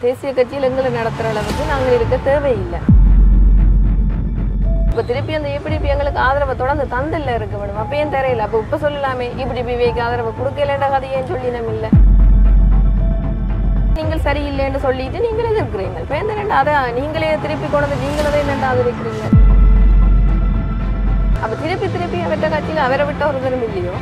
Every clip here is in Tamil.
தேசிய கட்சியில் எங்களை நடத்துகிற அளவுக்கு நாங்கள் இருக்க தேவையில்லை இப்போ திருப்பி அந்த EPDP எங்களுக்கு ஆதரவை தொடர்ந்து தந்தில்ல இருக்க வேணும் அப்பயும் தரையில அப்போ இப்போ சொல்லலாமே EPDP-க்கு ஆதரவு கொடுக்கலன்ற கதையை ஏன் சொல்லி நம்ம இல்லை நீங்கள் சரியில்லைன்னு சொல்லிட்டு நீங்கள் எதிர்க்கிறீங்க இப்போ எந்த ரெண்டு அதை நீங்களே திருப்பி கொண்டு வந்து நீங்களே என்னென்று ஆதரிக்கிறீங்க அப்போ திருப்பி திருப்பி அவர்கிட்ட கட்சியில் அவரை விட்ட ஒருத்தரும் இல்லையோ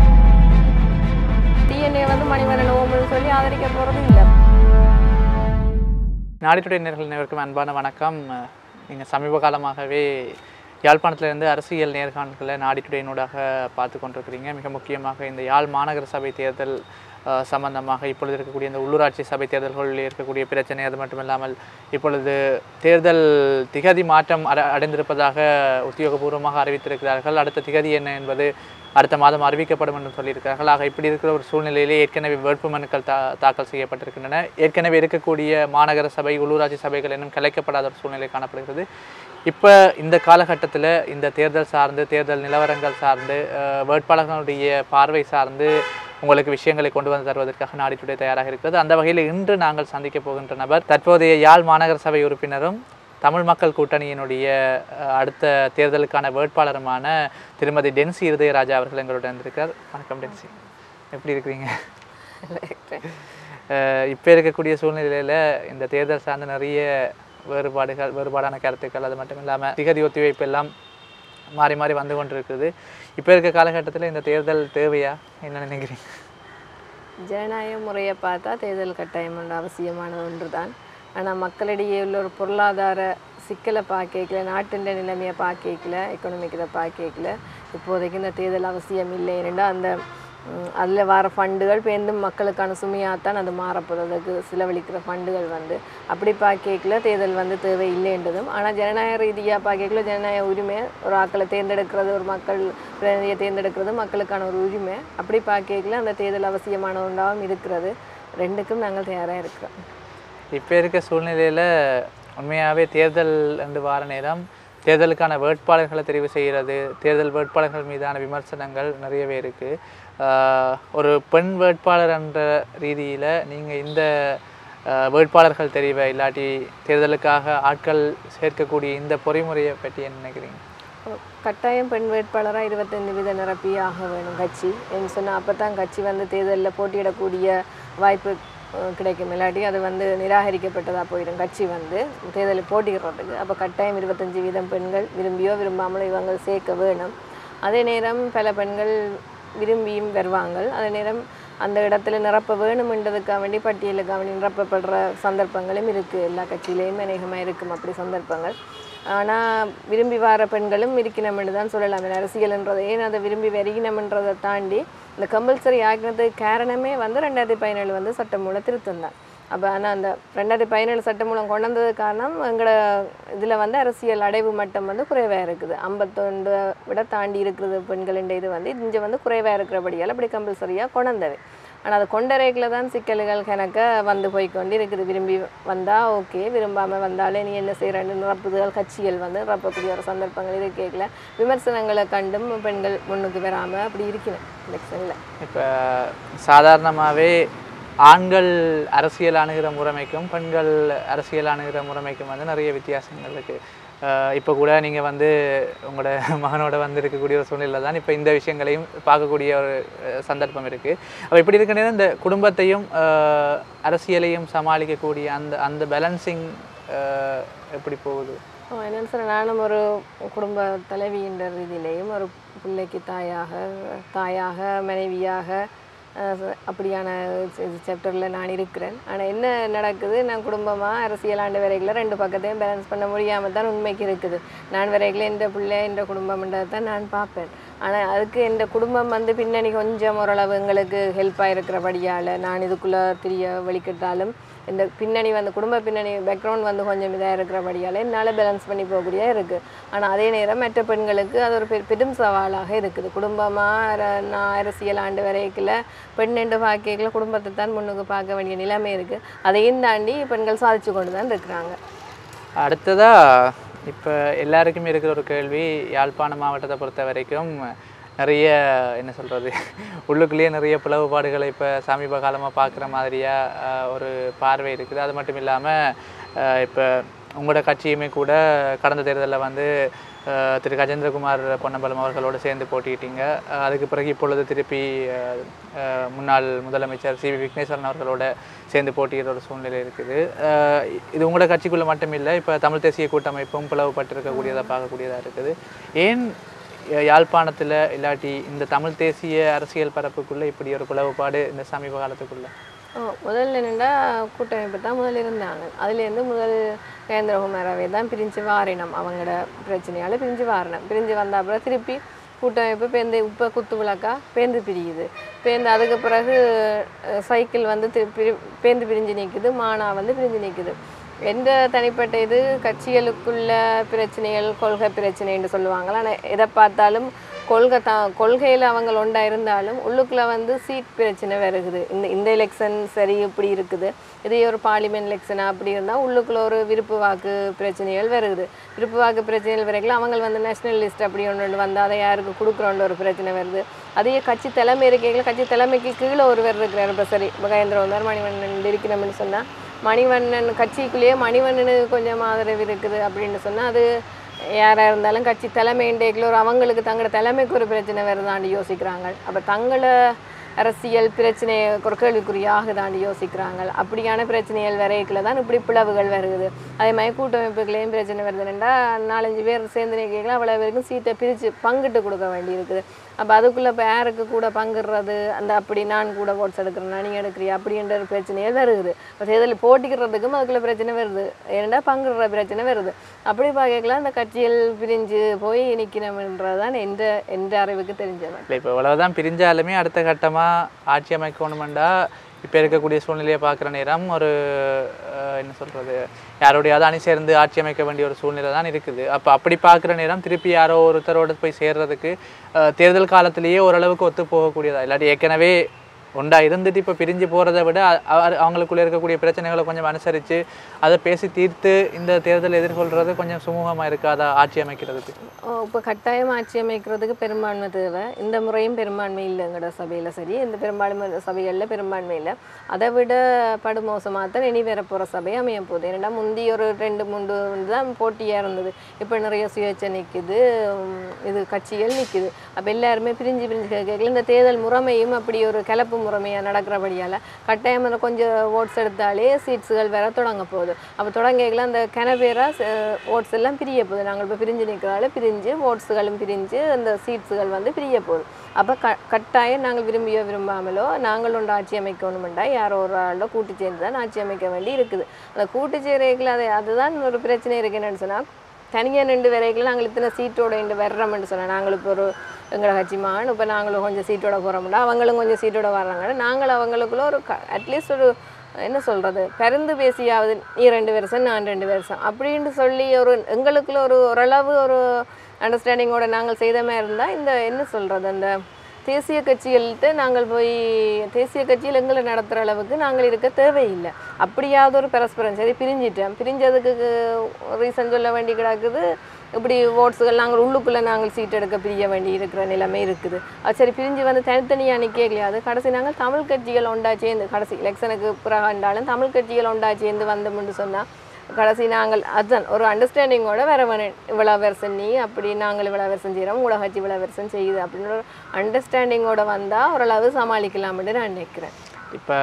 டிஎன்ஏ வந்து மணிவரன் ஓமல்னு சொல்லி ஆதரிக்க போகிறது இல்லை நாடிட்டுடைய நேர்கள் நேருக்கும் அன்பான வணக்கம் நீங்கள் சமீப காலமாகவே யாழ்ப்பாணத்திலிருந்து அரசியல் நேர்காணல்களை நாடிட்டுடையினூடாக பார்த்து கொண்டிருக்கிறீங்க மிக முக்கியமாக இந்த யாழ் மாநகர சபை தேர்தல் அஹ், சம்பந்தமாக இப்பொழுது இருக்கக்கூடிய இந்த உள்ளூராட்சி சபை தேர்தல்களில் இருக்கக்கூடிய பிரச்சனை அது மட்டுமில்லாமல் இப்பொழுது தேர்தல் திகதி மாற்றம் அட அடைந்திருப்பதாக உத்தியோகபூர்வமாக அறிவித்திருக்கிறார்கள் அடுத்த திகதி என்ன என்பது அடுத்த மாதம் அறிவிக்கப்படும் என்று சொல்லியிருக்கிறார்கள் ஆக இப்படி இருக்கிற ஒரு சூழ்நிலையிலே ஏற்கனவே வேட்பு மனுக்கள் தா தாக்கல் செய்யப்பட்டிருக்கின்றன ஏற்கனவே இருக்கக்கூடிய மாநகர சபை உள்ளூராட்சி சபைகள் இன்னும் கலைக்கப்படாத ஒரு சூழ்நிலை காணப்படுகிறது இப்போ இந்த காலகட்டத்தில் இந்த தேர்தல் சார்ந்து தேர்தல் நிலவரங்கள் சார்ந்து அஹ், வேட்பாளர்களுடைய பார்வை சார்ந்து உங்களுக்கு விஷயங்களை கொண்டு வந்து தருவதற்காக நாடிட்டுடைய தயாராக இருக்கிறது அந்த வகையில் இன்று நாங்கள் சந்திக்க போகின்ற நபர் தற்போதைய யாழ் மாநகர சபை உறுப்பினரும் தமிழ் மக்கள் கூட்டணியினுடைய அஹ், அடுத்த தேர்தலுக்கான வேட்பாளருமான திருமதி டென்சி இருதயராஜா அவர்கள் எங்களுடன் இருந்திருக்கார் வணக்கம் டென்சி எப்படி இருக்கிறீங்க இப்போ இருக்கக்கூடிய சூழ்நிலையில் இந்த தேர்தல் சார்ந்த நிறைய வேறுபாடுகள் வேறுபாடான கருத்துக்கள் அது மட்டும் இல்லாமல் திகதி ஒத்திவைப்பு எல்லாம் மாறி மாறி வந்து கொண்டிருக்குது இப்போ இருக்க காலகட்டத்தில் இந்த தேர்தல் தேவையா என்ன நினைக்கிறீங்க ஜனநாயக முறையை பார்த்தா தேர்தல் கட்டாயம் ஒன்று அவசியமான ஒன்று தான் ஆனால் மக்களிடையே உள்ள ஒரு பொருளாதார சிக்கலை பார்க்கல நாட்டின் நிலைமையை பார்க்கல எக்கனாமிக்கில் பார்க்கல இப்போதைக்கு இந்த தேர்தல் அவசியம் இல்லை ஏனெண்டா அந்த அதில் வர ஃபண்டுகள் பேருந்தும் மக்களுக்கான சுமையாகத்தான் அது மாறப்போகிறதுக்கு செலவழிக்கிற ஃபண்டுகள் வந்து அப்படி பார்க்கல தேர்தல் வந்து தேவை இல்லைன்றதும் ஆனால் ஜனநாயக ரீதியாக பார்க்கல ஜனநாயக உரிமை ஒரு ஆக்களை தேர்ந்தெடுக்கிறது ஒரு மக்கள் பிரதிநிதியை தேர்ந்தெடுக்கிறது மக்களுக்கான ஒரு உரிமை அப்படி பார்க்கல அந்த தேர்தல் அவசியமான ஒன்றாகவும் இருக்கிறது ரெண்டுக்கும் நாங்கள் தயாராக இருக்கிறோம் இப்போ இருக்க சூழ்நிலையில் உண்மையாகவே தேர்தல் என்று வார நேரம் தேர்தலுக்கான வேட்பாளர்களை தெரிவு செய்கிறது தேர்தல் வேட்பாளர்கள் மீதான விமர்சனங்கள் நிறையவே இருக்குது ஒரு பெண் வேட்பாளர் என்ற ரீதியில் நீங்கள் இந்த ஆஹ், வேட்பாளர்கள் தெரிவை இல்லாட்டி தேர்தலுக்காக ஆட்கள் சேர்க்கக்கூடிய இந்த பொறிமுறையை பற்றி என்ன நினைக்கிறீங்க கட்டாயம் பெண் வேட்பாளராக இருபத்தைந்து வீத நிரப்பி ஆக வேணும் கட்சி என்று சொன்னால் அப்போ தான் கட்சி வந்து தேர்தலில் போட்டியிடக்கூடிய வாய்ப்பு அஹ், கிடைக்கும் இல்லாட்டி அது வந்து நிராகரிக்கப்பட்டதாக போயிடும் கட்சி வந்து தேர்தலில் போட்டியிடுறதுக்கு அப்போ கட்டாயம் இருபத்தஞ்சி வீதம் பெண்கள் விரும்பியோ விரும்பாமலோ இவங்க சேர்க்க வேணும் அதே நேரம் பல பெண்கள் விரும்பியும் வருவாங்க அதே நேரம் அந்த இடத்துல நிரப்ப வேணுமென்றதுக்காக வேண்டி பட்டியலுக்காக வேண்டி நிரப்பப்படுற சந்தர்ப்பங்களும் இருக்குது எல்லா கட்சியிலையும் அநேகமாக இருக்கும் அப்படி சந்தர்ப்பங்கள் ஆனால் விரும்பி வர பெண்களும் இருக்கணும்னு தான் சொல்லலாம் இந்த அரசியல்ன்றது ஏன் அதை விரும்பி வருகினம்ன்றதை தாண்டி இந்த கம்பல்சரி ஆக்கினதுக்கு காரணமே வந்து ரெண்டாயிரத்தி பதினேழு வந்து சட்டமூல திருத்தம் தான் அப்போ ஆனால் அந்த ரெண்டாயிரத்தி பதினேழு சட்டமூலம் கொண்டு வந்தது காரணம் எங்களோட இதில் வந்து அரசியல் அடைவு மட்டம் வந்து குறைவாக இருக்குது ஐம்பத்தொண்டு விட தாண்டி இருக்கிறது பெண்களின் இது வந்து இங்கே வந்து குறைவாக இருக்கிறபடியால் அப்படி கம்பல்சரியாக கொண்டு வந்தது ஆனால் அது கொண்டரைக்கில் தான் சிக்கல்கள் கணக்க வந்து போய் கொண்டு இருக்குது விரும்பி வந்தால் ஓகே விரும்பாமல் வந்தாலே நீ என்ன செய்கிறன்னு நிரப்புதல் கட்சிகள் வந்து நிரப்பக்கூடிய ஒரு சந்தர்ப்பங்கள் இருக்கல விமர்சனங்களை கண்டும் பெண்கள் முன்னுக்கு வராமல் அப்படி இருக்கணும் எலெக்ஷனில் இப்போ சாதாரணமாகவே ஆண்கள் அரசியல் அணுகிற முறைமைக்கும் பெண்கள் அரசியல் அணுகிற முறைமைக்கும் வந்து நிறைய வித்தியாசங்கள் இருக்குது இப்போ கூட நீங்கள் வந்து உங்களோட மகனோட வந்து இருக்கக்கூடிய ஒரு சூழ்நிலை தான் இப்போ இந்த விஷயங்களையும் பார்க்கக்கூடிய ஒரு அஹ், சந்தர்ப்பம் இருக்குது அப்போ இப்படி இருக்க நேரம் இந்த குடும்பத்தையும் அஹ், அரசியலையும் சமாளிக்கக்கூடிய அந்த அந்த பேலன்சிங் எப்படி போகுது ஓ, என்னன்னு சொன்ன நானும் ஒரு குடும்ப தலைவின்ற ரீதியிலையும் ஒரு பிள்ளைக்கு தாயாக தாயாக மனைவியாக அஹ், ச- அப்படியான சாப்டரில் நான் இருக்கிறேன் ஆனால் என்ன நடக்குது நான் குடும்பமாக அரசியல் ஆண்டு வரைகளில் ரெண்டு பக்கத்தையும் பேலன்ஸ் பண்ண முடியாமல் தான் உண்மைக்கு இருக்குது நான் வரைகளில் எந்த பிள்ளை எந்த குடும்பம்ன்றதை தான் நான் பார்ப்பேன் ஆனால் அதுக்கு எந்த குடும்பம் வந்து பின்னணி கொஞ்சம் ஓரளவு எங்களுக்கு ஹெல்ப்பாக இருக்கிறபடியால் நான் இதுக்குள்ளே தெரிய வெளிக்கிட்டாலும் இந்த பின்னணி வந்து குடும்ப பின்னணி பேக்ரவுண்ட் வந்து கொஞ்சம் இதாக இருக்கிறபடியால் என்னால் பேலன்ஸ் பண்ணி போகக்கூடிய இருக்குது ஆனால் அதே நேரம் மற்ற பெண்களுக்கு அது ஒரு பெ- பெரும் சவாலாக இருக்குது குடும்பமாக நான் அரசியல் ஆண்டு வரைக்கில் பெண் என்று பார்க்கல குடும்பத்தை தான் முன்னுக்கு பார்க்க வேண்டிய நிலைமை இருக்குது அதையும் தாண்டி பெண்கள் சாதிச்சு கொண்டு தான் இருக்கிறாங்க அடுத்ததாக இப்போ எல்லாருக்குமே இருக்கிற ஒரு கேள்வி யாழ்ப்பாண மாவட்டத்தை பொறுத்த வரைக்கும் நிறைய என்ன சொல்கிறது உள்ளுக்குள்ளேயே நிறைய பிளவுபாடுகளை இப்போ சமீப காலமாக பார்க்குற மாதிரியாக ஒரு பார்வை இருக்குது அது மட்டும் இல்லாமல் இப்போ உங்களோட கட்சியுமே கூட கடந்த தேர்தலில் வந்து அஹ், திரு கஜேந்திரகுமார் பொன்னம்பலம் அவர்களோடு சேர்ந்து போட்டியிட்டீங்க அஹ், அதுக்கு பிறகு இப்பொழுது திருப்பி அஹ், அஹ், முன்னாள் முதலமைச்சர் சி வி விக்னேஸ்வரன் அவர்களோட சேர்ந்து போட்டியிடுற ஒரு சூழ்நிலை இருக்குது அஹ், இது உங்களோட கட்சிக்குள்ளே மட்டும் இல்லை இப்போ தமிழ் தேசிய கூட்டமைப்பும் பிளவுபட்டிருக்கக்கூடியதாக பார்க்கக்கூடியதாக இருக்குது ஏன் யா- யாழ்ப்பாணத்தில் இல்லாட்டி இந்த தமிழ் தேசிய அரசியல் பரப்புக்குள்ளே இப்படி ஒரு பிளவுபாடு இந்த சமீப காலத்துக்குள்ள ஓ, முதல்ல என்னென்னா கூட்டமைப்பு தான் முதல்ல இருந்தாங்க அதுலேருந்து முதல் கேந்திரகுமாராவே தான் பிரிஞ்சு வாரினம் அவங்களோட பிரச்சனையால் பிரிஞ்சு வாரினம் பிரிஞ்சு வந்த அப்புறம் திருப்பி கூட்டமைப்பு பேருந்து இப்போ குத்து விளக்கா பேருந்து பிரியுது பேருந்து அதுக்கு பிறகு அஹ், சைக்கிள் வந்து திரு- பிரி பேருந்து பிரிஞ்சு நிற்குது மானா வந்து பிரிஞ்சு நிற்குது எந்த தனிப்பட்ட இது கட்சிகளுக்குள்ள பிரச்சனைகள் கொள்கை பிரச்சனைன்னு சொல்லுவாங்களா ஆனால் எதை பார்த்தாலும் கொள்கை தான் கொள்கையில் அவங்க ஒன்றா இருந்தாலும் உள்ளுக்குள்ளே வந்து சீட் பிரச்சனை வருகுது இந்த இந்த எலெக்ஷன் சரி இப்படி இருக்குது இதே ஒரு பார்லிமெண்ட் எலெக்ஷனாக அப்படி இருந்தால் உள்ளுக்குள்ள ஒரு விருப்பு வாக்கு பிரச்சனைகள் வருகுது விருப்பு வாக்கு பிரச்சனைகள் வரைக்கும் அவங்க வந்து நேஷனல் லிஸ்ட் அப்படி ஒன்று ஒன்று வந்து அதை யாருக்கு கொடுக்குறோன்ற ஒரு பிரச்சனை வருது அதே கட்சி தலைமை இருக்கைகள் கட்சி தலைமைக்கு கீழே ஒருவர் இருக்கிறார் இப்போ சரி இப்போ கயந்திரம் வந்தார் மணிவண்ணன் இருக்கணும்னு சொன்னால் மணிவண்ணன் கட்சிக்குள்ளேயே மணிவண்ணனுக்கு கொஞ்சம் ஆதரவு இருக்குது அப்படின்னு சொன்னால் அது யாராக இருந்தாலும் கட்சி தலைமை இன்றைக்குள்ள ஒரு அவங்களுக்கு தங்களோட தலைமைக்கு ஒரு பிரச்சனை வருதான்னு யோசிக்கிறாங்க அப்போ தங்களை அரசியல் பிரச்சனையை ஒரு கேள்விக்குறியாக தாண்டி யோசிக்கிறாங்க அப்படியான பிரச்சனைகள் வரைக்குள்ள தான் இப்படி பிளவுகள் வருது அதே மாதிரி கூட்டமைப்புகளையும் பிரச்சனை வருதுன்னா நாலஞ்சு பேர் சேர்ந்து நிற்கலாம் அவ்வளோ பேருக்கும் சீட்டை பிரித்து பங்கிட்டு கொடுக்க வேண்டியிருக்குது அப்போ அதுக்குள்ளே இப்போ யாருக்கு கூட பங்குறது அந்த அப்படி நான் கூட ஓட்ஸ் எடுக்கிறேன் நீ எடுக்கிறியா அப்படின்ற ஒரு பிரச்சனைகள் வருது இப்போ தேர்தலில் போட்டிக்கிறதுக்கும் அதுக்குள்ள பிரச்சனை வருது ஏன்னா பங்குற பிரச்சனை வருது அப்படி பார்க்கலாம் அந்த கட்சிகள் பிரிஞ்சு போய் நிற்கணும்ன்றது தான் எந்த எந்த அறிவுக்கு தெரிஞ்சவன் இல்லை இப்போ இவ்வளவுதான் பிரிஞ்சாலுமே அடுத்த கட்டமாக ஆட்சி அமைக்கணுமெண்டா இப்போ இருக்கக்கூடிய சூழ்நிலையை பார்க்குற நேரம் ஒரு அஹ், என்ன சொல்கிறது யாரோடையாவது அணி சேர்ந்து ஆட்சி அமைக்க வேண்டிய ஒரு சூழ்நிலை தான் இருக்குது அப்போ அப்படி பார்க்குற நேரம் திருப்பி யாரோ ஒருத்தரோட போய் சேர்றதுக்கு அஹ், தேர்தல் காலத்திலேயே ஓரளவுக்கு ஒத்து போகக்கூடியதா இல்லாட்டி ஏற்கனவே ஒண்டா இருந்துட்டு இப்போ பிரிஞ்சு போகிறத விட அ- அவ- அவங்களுக்குள்ள இருக்கக்கூடிய பிரச்சனைகளை கொஞ்சம் அனுசரித்து அதை பேசி தீர்த்து இந்த தேர்தலை எதிர்கொள்கிறது கொஞ்சம் சுமூகமாக இருக்காதா ஆட்சி அமைக்கிறதுக்கு இப்போ கட்டாயம் ஆட்சி அமைக்கிறதுக்கு பெரும்பான்மை தேவை இந்த முறையும் பெரும்பான்மை இல்லை எங்களோட சபையில் சரி இந்த பெரும்பான்மை சபைகளில் பெரும்பான்மை இல்லை அதை விட படுமோசமாக தான் இனி வர போகிற சபை அமைய போகுது ஏன்னா முந்தி ஒரு ரெண்டு மூன்று தான் போட்டியாக இருந்தது இப்போ நிறைய சுயேட்சை நிற்குது இது கட்சிகள் நிற்குது அப்போ எல்லாருமே பிரிஞ்சு பிரிஞ்சு கேட்கல இந்த தேர்தல் முறைமையும் அப்படி ஒரு கலப்பு முறைமையாக நடக்கிறபடியால் கட்டாயம் அந்த கொஞ்சம் ஓட்ஸ் எடுத்தாலே சீட்ஸுகள் வேற தொடங்க போகுது அப்போ தொடங்கல அந்த கனபேராக ஓட்ஸ் எல்லாம் பிரிய போகுது நாங்கள் இப்போ பிரிஞ்சு நிற்கிறால பிரிஞ்சு ஓட்ஸுகளும் பிரிஞ்சு அந்த சீட்ஸுகள் வந்து பிரிய போகுது அப்போ க கட்டாயம் நாங்கள் விரும்பியோ விரும்பாமலோ நாங்கள் ஒன்று ஆட்சி அமைக்கணுமெண்டா யாரோ ஒரு ஆளோட கூட்டு சேர்ந்து தான் ஆட்சி அமைக்க வேண்டி இருக்குது அந்த கூட்டு சேரைகள் அது அதுதான் ஒரு பிரச்சனை இருக்கு என்னன்னு சொன்னால் தனியாக ரெண்டு வரைக்கும் நாங்கள் இத்தனை சீட்டோட இண்டு வர்றோம்னு சொன்னோம் நாங்கள் இப்போ ஒரு எங்களை கட்சி மகன் இப்போ நாங்களும் கொஞ்சம் சீட்டோட போகிறோம்டா அவங்களும் கொஞ்சம் சீட்டோட வர்றாங்க நாங்கள் அவங்களுக்குள்ள ஒரு அட்லீஸ்ட் ஒரு என்ன சொல்கிறது பருந்து பேசியாவது நீ ரெண்டு வருஷம் நான் ரெண்டு வருஷம் அப்படின்னு சொல்லி ஒரு எங்களுக்குள்ள ஒரு ஓரளவு ஒரு அண்டர்ஸ்டாண்டிங்கோட நாங்கள் செய்த மாதிரி இருந்தால் இந்த என்ன சொல்கிறது அந்த தேசிய கட்சிகள்கிட்ட நாங்கள் போய் தேசிய கட்சியில் எங்களை நடத்துகிற அளவுக்கு நாங்கள் இருக்க தேவையில்லை அப்படியாவது ஒரு பரஸ்பரம் சரி பிரிஞ்சிட்டோம் பிரிஞ்சதுக்கு ரீசன் சொல்ல வேண்டி கிடக்குது இப்படி ஓட்ஸுகள் நாங்கள் உள்ளுக்குள்ளே நாங்கள் சீட் எடுக்க பிரிய வேண்டி இருக்கிற நிலைமை இருக்குது அது சரி பிரிஞ்சு வந்து தனித்தனியாக நிற்கலையாது கடைசி நாங்கள் தமிழ் கட்சிகள் ஒண்டா சேர்ந்து கடைசி எலெக்ஷனுக்கு பிறகாண்டாலும் தமிழ் கட்சிகள் ஒண்டா சேர்ந்து வந்தோம்னு சொன்னால் கடைசி நாங்கள் அதுதான் ஒரு அண்டர்ஸ்டாண்டிங்கோட வேற வேணும் இவ்வளோ வருஷம் நீ அப்படி நாங்கள் இவ்வளோ வருஷம் செய்கிறோம் உங்களை கட்சி இவ்வளோ வருஷம் செய்யுது அப்படின்னு ஒரு அண்டர்ஸ்டாண்டிங்கோட வந்தால் ஓரளவு சமாளிக்கலாம்னு நான் நினைக்கிறேன் இப்போ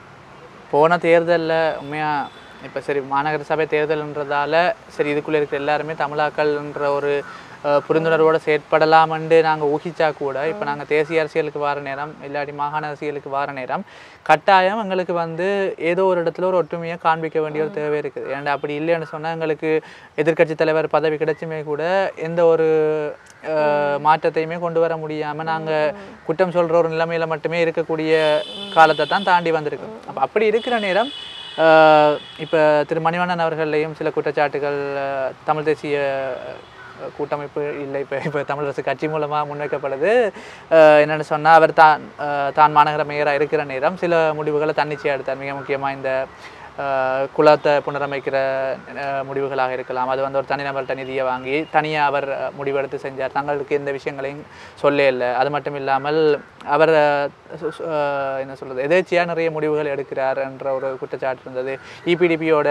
போன தேர்தலில் உண்மையாக இப்போ சரி மாநகர சபை தேர்தல்ன்றதால சரி இதுக்குள்ளே இருக்கிற எல்லாருமே தமிழாக்கள்ன்ற ஒரு அஹ், புரிந்துணர்வோட செயற்படலாமண்டு நாங்கள் ஊகிச்சா கூட இப்போ நாங்கள் தேசிய அரசியலுக்கு வார நேரம் இல்லாட்டி மாகாண அரசியலுக்கு வார நேரம் கட்டாயம் எங்களுக்கு வந்து ஏதோ ஒரு இடத்துல ஒரு ஒற்றுமையை காண்பிக்க வேண்டிய ஒரு தேவை இருக்குது ஏன்டா அப்படி இல்லைன்னு சொன்னால் எங்களுக்கு எதிர்க்கட்சி தலைவர் பதவி கிடைச்சுமே கூட எந்த ஒரு அஹ், மாற்றத்தையுமே கொண்டு வர முடியாமல் நாங்கள் குற்றம் சொல்கிற ஒரு நிலைமையில மட்டுமே இருக்கக்கூடிய காலத்தை தான் தாண்டி வந்திருக்கோம் அப்போ அப்படி இருக்கிற நேரம் இப்போ திரு மணிவண்ணன் அவர்களையும் சில குற்றச்சாட்டுகள் அஹ், தமிழ் தேசிய அஹ், கூட்டமைப்பு இல்லை இப்போ இப்போ தமிழரசு கட்சி மூலமாக முன்வைக்கப்படுது அஹ், என்னன்னு சொன்னால் அவர் தான் அஹ், தான் மாநகர மேயராக இருக்கிற நேரம் சில முடிவுகளை தன்னிச்சையாக எடுத்தார் மிக முக்கியமாக இந்த அஹ், குலத்தை புனரமைக்கிற அஹ், முடிவுகளாக இருக்கலாம் அது வந்து ஒரு தனிநபர்கிட்ட நிதியை வாங்கி தனியாக அவர் அஹ், முடிவெடுத்து செஞ்சார் தங்களுக்கு எந்த விஷயங்களையும் சொல்ல இல்லை அது மட்டும் இல்லாமல் அவர் அஹ், சு- சு- அஹ், என்ன சொல்கிறது எதேச்சியாக நிறைய முடிவுகள் எடுக்கிறார் என்ற ஒரு குற்றச்சாட்டு இருந்தது இபிடிபியோட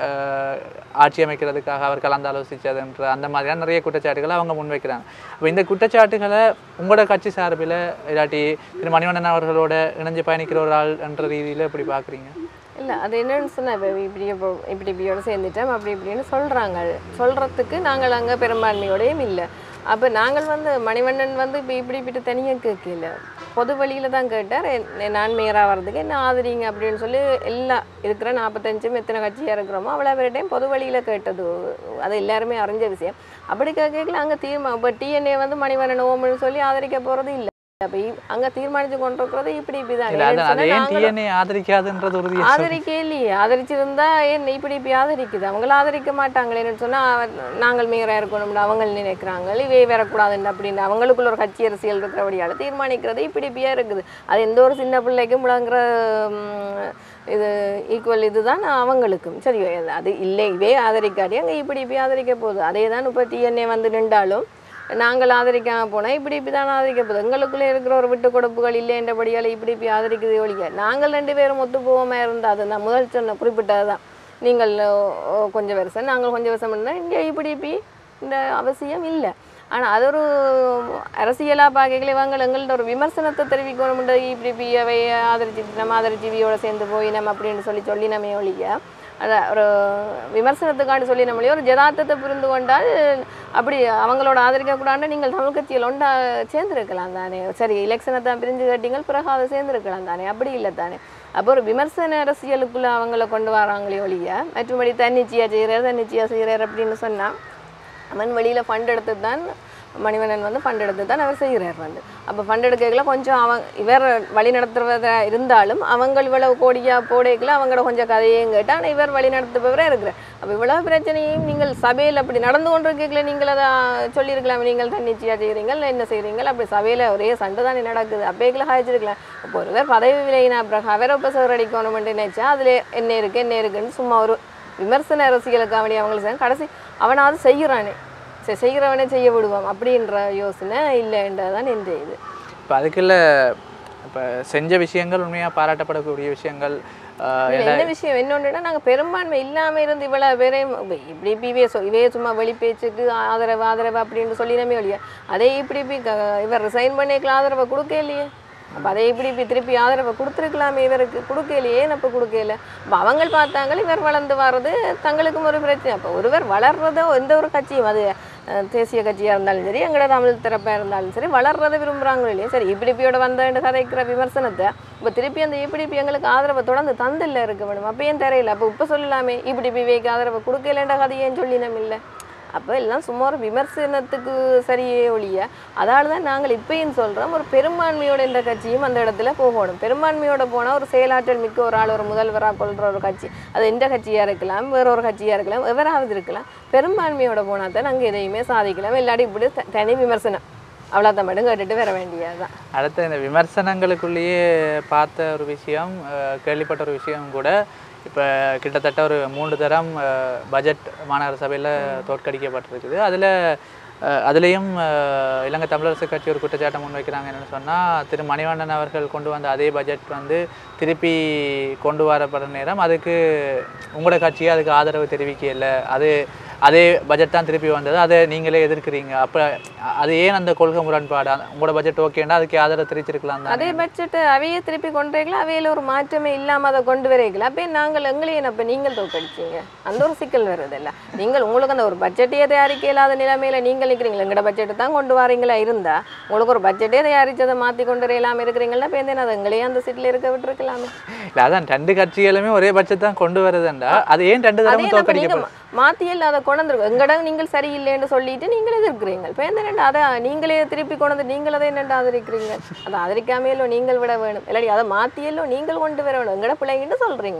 ஆட்சி அமைக்கிறதுக்காக அவர் கலந்தாலோசித்ததுன்ற அந்த மாதிரியான நிறைய குற்றச்சாட்டுகளை அவங்க முன்வைக்கிறாங்க அப்போ இந்த குற்றச்சாட்டுகளை உங்களோட கட்சி சார்பில் இல்லாட்டி திரு மணிவண்ணன் அவர்களோட இணைஞ்சு பயணிக்கிற ஒரு ஆள் என்ற ரீதியில் எப்படி பார்க்குறீங்க இல்லை அது என்னன்னு சொன்னால் இப்போ இப்படி இப்போ இப்படி இப்படியோட சேர்ந்துட்டோம் அப்படி இப்படின்னு சொல்கிறாங்க சொல்கிறதுக்கு நாங்கள் அங்கே பெரும்பான்மையோடையும் இல்லை அப்போ நாங்கள் வந்து மணிவண்ணன் வந்து இப்போ இப்படி இப்படி தனியாக கேட்கல பொது வழியில் தான் கேட்டார் என்- நான் மேயராக வர்றதுக்கு என்ன ஆதரிங்க அப்படின்னு சொல்லி எல்லா இருக்கிற நாற்பத்தஞ்சும் எத்தனை கட்சியாக இருக்கிறோமோ அவ்வளோ பேர்டையும் பொது வழியில் கேட்டது அது எல்லாருமே அறிஞ்ச விஷயம் அப்படி கேட்கல அங்கே தீர்மானம் இப்போ டிஎன்ஏ வந்து மணிவண்ணன் ஓம்னு சொல்லி ஆதரிக்க போகிறது இல்லை அப்போ அங்கே தீர்மானித்து கொண்டிருக்கிறது இப்படி இப்படி தான் இல்லை அது ஏன்னு அது சொன்னா ஏன் நாங்களும் டிஎன்ஏ ஆதரிக்காதுன்றது உறுதியாக ஆதரிக்க இல்லையே ஆதரிச்சிருந்தா ஏன் இப்படி இப்படி ஆதரிக்குது அவங்கள ஆதரிக்க மாட்டாங்களேன்னு சொன்னா அவ- நாங்கள் மேயராக இருக்கணும்னு அவங்க நினைக்கிறாங்க இவே வரக்கூடாதுன்னு அப்படின்னு அவங்களுக்குள்ள ஒரு கட்சி அரசியல் இருக்கிறபடியால தீர்மானிக்கிறது இப்படி இப்படியா இருக்குது அது எந்த ஒரு சின்ன பிள்ளைக்கும் முழங்குற ம், இது ஈக்குவல் இதுதான் அவங்களுக்கும் சரி அது இல்லை இவே ஆதரிக்காட்டி அங்கே இப்படி இப்படி ஆதரிக்க போகுது அதே தான் இப்போ டிஎன்ஏ வந்து நின்றாலும் நாங்கள் ஆதரிக்காம போனால் இப்படி இப்படி தான் ஆதரிக்க போகுது எங்களுக்குள்ளே இருக்கிற ஒரு விட்டு கொடுப்புகள் இல்லைன்றபடியால் இப்படி இப்படி ஆதரிக்குது ஒழிய நாங்கள் ரெண்டு பேரும் ஒத்து போகாமல் இருந்தால் அது நான் முதல் சொன்ன குறிப்பிட்டது தான் நீங்கள் ஓ, கொஞ்சம் வருஷம் நாங்கள் கொஞ்சம் வருஷம் இருந்தால் இங்கே இப்படி இப்படி இந்த அவசியம் இல்லை ஆனால் அது ஒரு அரசியலாக பார்க்கல இவங்க எங்கள்ட்ட ஒரு விமர்சனத்தை தெரிவிக்கணும்ன்ற இப்படி இப்படி அவை ஆதரிச்சு நம்ம ஆதரிச்சு இவியோட சேர்ந்து போய் நம்ம அப்படின்னு சொல்லி சொல்லி நம்ம ஒழிய அதை ஒரு விமர்சனத்துக்காண்டி சொல்லி நம்மளே ஒரு ஜதார்த்தத்தை புரிந்து கொண்டால் அப்படி அவங்களோட ஆதரிக்கக்கூடாது நீங்கள் தமிழ் கட்சியில் ஒன்றா சேர்ந்துருக்கலாம் தானே சரி எலெக்ஷனை தான் பிரிஞ்சு கட்டிங்கள் பிறகு அதை சேர்ந்துருக்கலாம் தானே அப்படி இல்லை தானே அப்போ ஒரு விமர்சன அரசியலுக்குள்ளே அவங்கள கொண்டு வராங்களே ஒழிய மற்றபடி தன்னிச்சையாக செய்கிறார் தன்னிச்சையாக செய்கிறார் அப்படின்னு சொன்னால் அவன் வெளியில் ஃபண்ட் எடுத்து தான் மணிவண்ணன் வந்து ஃபண்ட் எடுத்து தான் அவர் செய்கிறார் வந்து அப்போ ஃபண்ட் எடுக்கல கொஞ்சம் அவன் இவர் வழி நடத்துறதா இருந்தாலும் அவங்க இவ்வளவு கோடியா போடைக்குள்ள அவங்களோட கொஞ்சம் கதையும் கேட்டு ஆனால் இவர் வழி நடத்துபவரே இருக்கிறார் அப்போ இவ்வளவு பிரச்சனையும் நீங்கள் சபையில் அப்படி நடந்து கொண்டிருக்கீங்களே நீங்கள் அதை சொல்லியிருக்கலாம் நீங்கள் தன்னிச்சையாக செய்கிறீங்க இல்லை என்ன செய்கிறீங்க அப்படி சபையில் ஒரே சண்டை தானே நடக்குது அப்பேக்கில் காய்ச்சிருக்கலாம் இப்போ ஒருவர் பதவி விலையினா பிறகு அவரை இப்போ சோறடிக்கணும்னு நினைச்சா அதில் என்ன இருக்குது என்ன இருக்குன்னு சும்மா ஒரு விமர்சன அரசியலுக்கு அவனி அவங்களுக்கு செய்ய- கடைசி அவனாவது செய்கிறானே சரி செய்கிறவனே செய்ய விடுவான் அப்படின்ற யோசனை இல்லைன்றதான் எந்த இது இப்போ அதுக்குள்ள இப்போ செஞ்ச விஷயங்கள் உண்மையாக பாராட்டப்படக்கூடிய விஷயங்கள் ஆஹ், இதுல என்ன விஷயம் என்னொன்றுனா நாங்கள் பெரும்பான்மை இல்லாமல் இருந்து இவ்வளோ பேரையும் இப்ப இப்படி இப்படி இவே சொ இவே சும்மா வெளிப்பேச்சுக்கு ஆதரவு ஆதரவு அப்படின்னு சொல்லினமே ஒழிய அதே இப்படி இப்படி க- இவர் ரிசைன் பண்ணிக்கலாம் ஆதரவை கொடுக்க இல்லையே அப்போ அதை இப்படி இப்படி திருப்பி ஆதரவை கொடுத்துருக்கலாமே இவருக்கு கொடுக்கலையே அப்போ கொடுக்கல அப்போ அவங்க பார்த்தாங்க இவர் வளர்ந்து வர்றது தங்களுக்கும் ஒரு பிரச்சனை அப்போ ஒருவர் வளர்றதோ எந்த ஒரு கட்சியும் அது அஹ், தேசிய கட்சியாக இருந்தாலும் சரி எங்களோட தமிழ் தரப்பாக இருந்தாலும் சரி வளர்றதை விரும்புகிறாங்களோ இல்லையா சரி இப்படி இப்படியோட வந்த கதைக்கிற விமர்சனத்தை இப்போ திருப்பி அந்த இப்படி இப்படி எங்களுக்கு ஆதரவை தொடர்ந்து தந்தில்ல இருக்க வேணும் அப்போ ஏன் தரையில அப்போ இப்போ சொல்லலாமே இப்படி இப்படி வைக்க ஆதரவை கொடுக்கலன்ற கதையேன்னு சொல்லி நம்ம இல்லை அப்போ எல்லாம் சும்மா ஒரு விமர்சனத்துக்கு சரியே ஒழிய அதால தான் நாங்கள் இப்பயும் சொல்கிறோம் ஒரு பெரும்பான்மையோட இந்த கட்சியும் அந்த இடத்துல போகணும் பெரும்பான்மையோட போனால் ஒரு செயலாற்றல் மிக்க ஒரு ஆள் ஒரு முதல்வராக கொள்கிற ஒரு கட்சி அது எந்த கட்சியாக இருக்கலாம் வேற ஒரு கட்சியாக இருக்கலாம் எவராவது இருக்கலாம் பெரும்பான்மையோட போனால் தான் நாங்கள் எதையுமே சாதிக்கலாம் இல்லாட்டி இப்படி த- தனி விமர்சனம் அவ்வளோதான் மட்டும் கேட்டுட்டு வர வேண்டியதுதான் அடுத்த இந்த விமர்சனங்களுக்குள்ளேயே பார்த்த ஒரு விஷயம் அஹ், கேள்விப்பட்ட ஒரு விஷயம் கூட இப்போ கிட்டத்தட்ட ஒரு மூன்று தரம் அஹ், பட்ஜெட் மாநகர சபையில் தோற்கடிக்கப்பட்டிருக்குது அதில் அதுலேயும் இலங்கை தமிழரசு கட்சி ஒரு குற்றச்சாட்டை முன்வைக்கிறாங்க என்னென்னு சொன்னால் திரு மணிவண்ணன் அவர்கள் கொண்டு வந்த அதே பட்ஜெட் வந்து திருப்பி கொண்டு வரப்படுற நேரம் அதுக்கு உங்களோட கட்சியே அதுக்கு ஆதரவு தெரிவிக்கல அது அதே பட்ஜெட் தான் திருப்பி வந்தது அதை நீங்களே எதிர்க்கிறீங்க அப்போ அது ஏன் அந்த கொள்கை முரண்பாடு அந்த- உங்களோட பட்ஜெட் ஓகேண்டா அதுக்கு ஆதரவு தெரிவிச்சிருக்கலாம் தான் அதே பட்ஜெட்டு அவையே திருப்பி கொண்டு வரீங்களா அவையில ஒரு மாற்றமே இல்லாம அதை கொண்டு வரீங்களா அப்போ நாங்கள் எங்களையும் அப்போ நீங்கள் தோக்கடிச்சீங்க அந்த ஒரு சிக்கல் வருது இல்ல நீங்கள் உங்களுக்கு அந்த ஒரு பட்ஜெட்டையே தயாரிக்க இல்லாத நிலைமையில நீங்கள் நிற்கிறீங்களா எங்கட பட்ஜெட்டு தான் கொண்டு வரீங்களா இருந்தா உங்களுக்கு ஒரு பட்ஜெட்டே தயாரிச்சதை மாற்றி கொண்டு வரையலாம இருக்கிறீங்களா இப்போ என்ன அது எங்களையே அந்த சீட்டில் இருக்க விட்டுருக்கலாமே இல்லை அதான் ரெண்டு கட்சிகளுமே ஒரே பட்ஜெட் தான் கொண்டு வருதுண்டா அது ஏன் ரெண்டு அதே தடவை நம்ம நீங்க தோற்கடிக்கப்படும் மாத்தியல் அதை கொண்டு வந்துருக்கோம் எங்கடம் நீங்கள் சரியில்லைன்னு சொல்லிட்டு நீங்கள் எதிர்க்கிறீங்க இப்போ எந்த ரெண்டு அதை நீங்களே திருப்பி கொண்டு வந்து நீங்கள் அதை என்னண்டு ஆதரிக்கிறீங்க அதை ஆதரிக்காமையிலோ நீங்கள் விட வேணும் இல்லாட்டி அதை மாத்தியல்லோ நீங்கள் கொண்டு வர வேணும் எங்கட பிள்ளைங்கன்னு சொல்றீங்க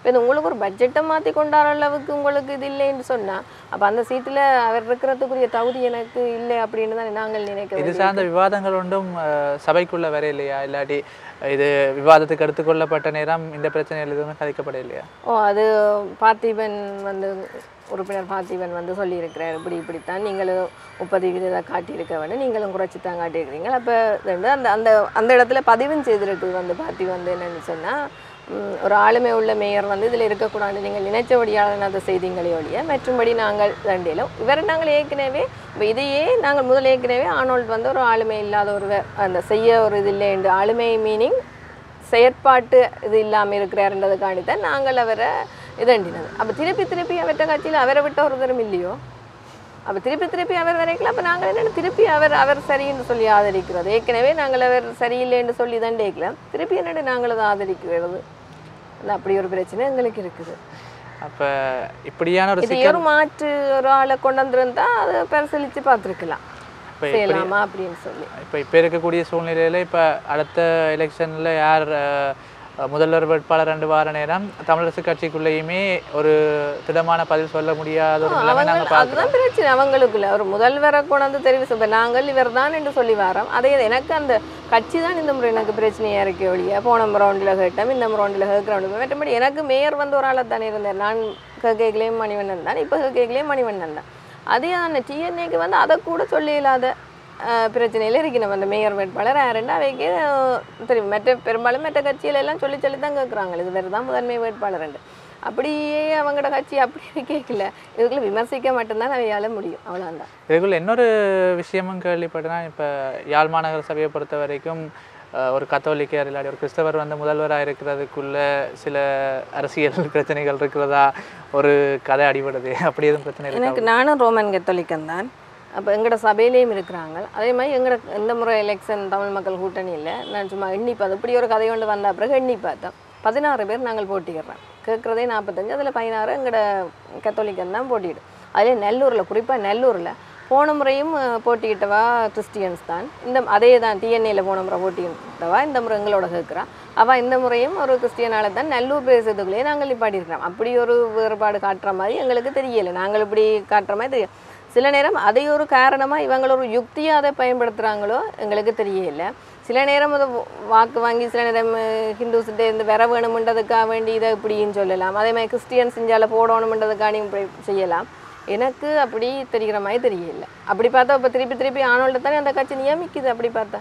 இப்போ இது உங்களுக்கு ஒரு பட்ஜெட்டை மாற்றி கொண்டாடுற அளவுக்கு உங்களுக்கு இது இல்லைன்னு சொன்னால் அப்போ அந்த சீட்டில் அவர் இருக்கிறதுக்குரிய தகுதி எனக்கு இல்லை அப்படின்னு தான் நாங்கள் நினைக்க இது வேண்டியது. சார்ந்த விவாதங்கள் ஒன்றும் அஹ், சபைக்குள்ள வர இல்லையா இல்லாட்டி இது விவாதத்துக்கு எடுத்துக்கொள்ளப்பட்ட நேரம் இந்த பிரச்சனைகள் எதுவுமே கதைக்கப்பட இல்லையா ஓ அது பார்த்திபன் வந்து உறுப்பினர் பார்த்திபன் வந்து சொல்லியிருக்கிறார் இப்படி இப்படித்தான் நீங்களும் முப்பது விகிதத்தை காட்டியிருக்க வேண்டும் நீங்களும் குறைச்சி தான் காட்டியிருக்கிறீங்க அப்போ அந்த அந்த அந்த இடத்துல பதிவும் செய்திருக்கு வந்து பார்த்திபன் வந்து என்னன்னு சொன்னால் ஒரு ஆளுமை உள்ள மேயர் வந்து இதில் இருக்கக்கூடாது நீங்கள் நினைச்சபடியான அந்த செய்திகளை ஒழிய மற்றும்படி நாங்கள் தண்டியிலும் இவரை நாங்கள் ஏற்கனவே இப்போ இதையே நாங்கள் முதல் ஏற்கனவே ஆனோல்ட் வந்து ஒரு ஆளுமை இல்லாத ஒரு வே- அந்த செய்ய ஒரு இது இல்லை என்று ஆளுமை மீனிங் செயற்பாட்டு இது இல்லாமல் இருக்கிறாருன்றதுக்காண்டி தான் நாங்கள் அவரை இதண்டினது அப்போ திருப்பி திருப்பி அவர்கிட்ட கட்சியில் அவரை விட்ட ஒரு தரம் இல்லையோ அப்போ திருப்பி திருப்பி அவர் வரைக்கலாம் அப்போ நாங்கள் என்ன திருப்பி அவர் அவர் சரின்னு சொல்லி ஆதரிக்கிறது ஏற்கனவே நாங்கள் அவர் சரியில்லைன்னு சொல்லி தான் கேட்கலாம் திருப்பி என்னடு நாங்கள் அதை ஆதரிக்கிறது அது அப்படி ஒரு பிரச்சனை எங்களுக்கு இருக்குது அப்ப இப்படியான ஒரு இது சிக்கல் ஒரு மாற்று ஒரு ஆளை கொண்டு வந்திருந்தா அதை பரிசீலித்து பார்த்துருக்கலாம் இப்ப செய்யலாமா அப்படின்னு சொல்லி இப்போ இப்போ இருக்கக்கூடிய சூழ்நிலையில இப்போ அடுத்த எலெக்ஷன்ல யார் அஹ், முதல்வர் வேட்பாளர் ரெண்டு வார நேரம் தமிழரசு கட்சிக்குள்ளேயுமே ஒரு திடமான பதில் சொல்ல முடியாத ஒரு நிலைமை அவங்க நாங்கள் பார்க்குறோம் அதுதான் பிரச்சனை அவங்களுக்குள்ள ஒரு முதல்வரை கொண்டாந்து தெரிவு செய்ய நாங்கள் இவர் தான் என்று சொல்லி வரோம் அதே எனக்கு அந்த கட்சி தான் இந்த முறை எனக்கு பிரச்சனையா இருக்கே ஒழிய போன ரவுண்டில் கேட்டோம் இந்த ரவுண்டில் கேட்குறோம் மற்றபடி எனக்கு மேயர் வந்து ஒரு ஆளாக தானே இருந்தார் நான் கேட்கலையும் மணிவண்ணன் தான் இப்போ கேட்கலையும் மணிவண்ணன் தான் அதே அந்த டிஎன்ஏக்கு வந்து அதை கூட சொல்ல இல்லாத அஹ், பிரச்சனையில இருக்கு நம்ம அந்த மேயர் வேட்பாளர் யாருன்னா அவைக்கு அஹ், தெரியும் மற்ற பெரும்பாலும் மற்ற கட்சியில எல்லாம் சொல்லி சொல்லி தான் கேட்குறாங்க இது வேறு தான் முதன்மை வேட்பாளர் அப்படியே அவங்களோட கட்சி அப்படியே கேட்கல இதுக்குள்ள விமர்சிக்க மட்டும்தான் அவையால முடியும் அவ்வளோதான் இதுக்குள்ள இன்னொரு விஷயமும் கேள்விப்பட்டேன்னா இப்போ யாழ் மாநகர சபையை பொறுத்த வரைக்கும் அஹ், ஒரு கத்தோலிக்கர் இல்லாட்டி ஒரு கிறிஸ்தவர் வந்து முதல்வராக இருக்கிறதுக்குள்ள சில அரசியல் பிரச்சனைகள் இருக்கிறதா ஒரு கதை அடிபடுது அப்படி எதுவும் பிரச்சனை இருக்கா எனக்கு நானும் ரோமன் கத்தோலிக்கன் தான் அப்போ எங்களோட சபையிலையும் இருக்கிறாங்க அதே மாதிரி எங்களோட இந்த முறை எலெக்ஷன் தமிழ் மக்கள் கூட்டணியில் நான் சும்மா எண்ணி பார்த்தேன் இப்படி ஒரு கதை கொண்டு வந்த பிறகு எண்ணி பார்த்தோம் பதினாறு பேர் நாங்கள் போட்டிடுறோம் கேட்குறதே நாற்பத்தஞ்சு அதில் பதினாறு எங்களோட கத்தோலிக்கன் தான் போட்டியிடும் அதிலே நெல்லூரில் குறிப்பாக நெல்லூரில் போன முறையும் அஹ், போட்டியிட்டவா கிறிஸ்டியன்ஸ் தான் இந்த அதே தான் டிஎன்ஏல போன முறை போட்டியிட்டவா இந்த முறை எங்களோட கேட்குறா அவள் இந்த முறையும் ஒரு கிறிஸ்டியனால தான் நல்லூர் பிரதேசத்துக்குள்ளேயே நாங்கள் நிப்பாட்டி இருக்கிறோம் அப்படி ஒரு வேறுபாடு காட்டுற மாதிரி எங்களுக்கு தெரியலை நாங்கள் இப்படி காட்டுற மாதிரி தெரியும் சில நேரம் அதை ஒரு காரணமாக இவங்க ஒரு யுக்தியாக அதை பயன்படுத்துகிறாங்களோ எங்களுக்கு தெரியல சில நேரம் அதை வாக்கு வாங்கி சில நேரம் ஹிந்துஸ்கிட்ட இருந்து வர வேணுமென்றதுக்காக வேண்டி இதை இப்படின்னு சொல்லலாம் அதே மாதிரி கிறிஸ்டியன்ஸ் இந்தியாவில் போடணுமென்றதுக்காக இப்படி செய்யலாம் எனக்கு அப்படி தெரிகிற மாதிரி தெரியல அப்படி பார்த்தா இப்போ திருப்பி திருப்பி ஆனோல்ட்ட தானே அந்த கட்சி நியமிக்குது அப்படி பார்த்தா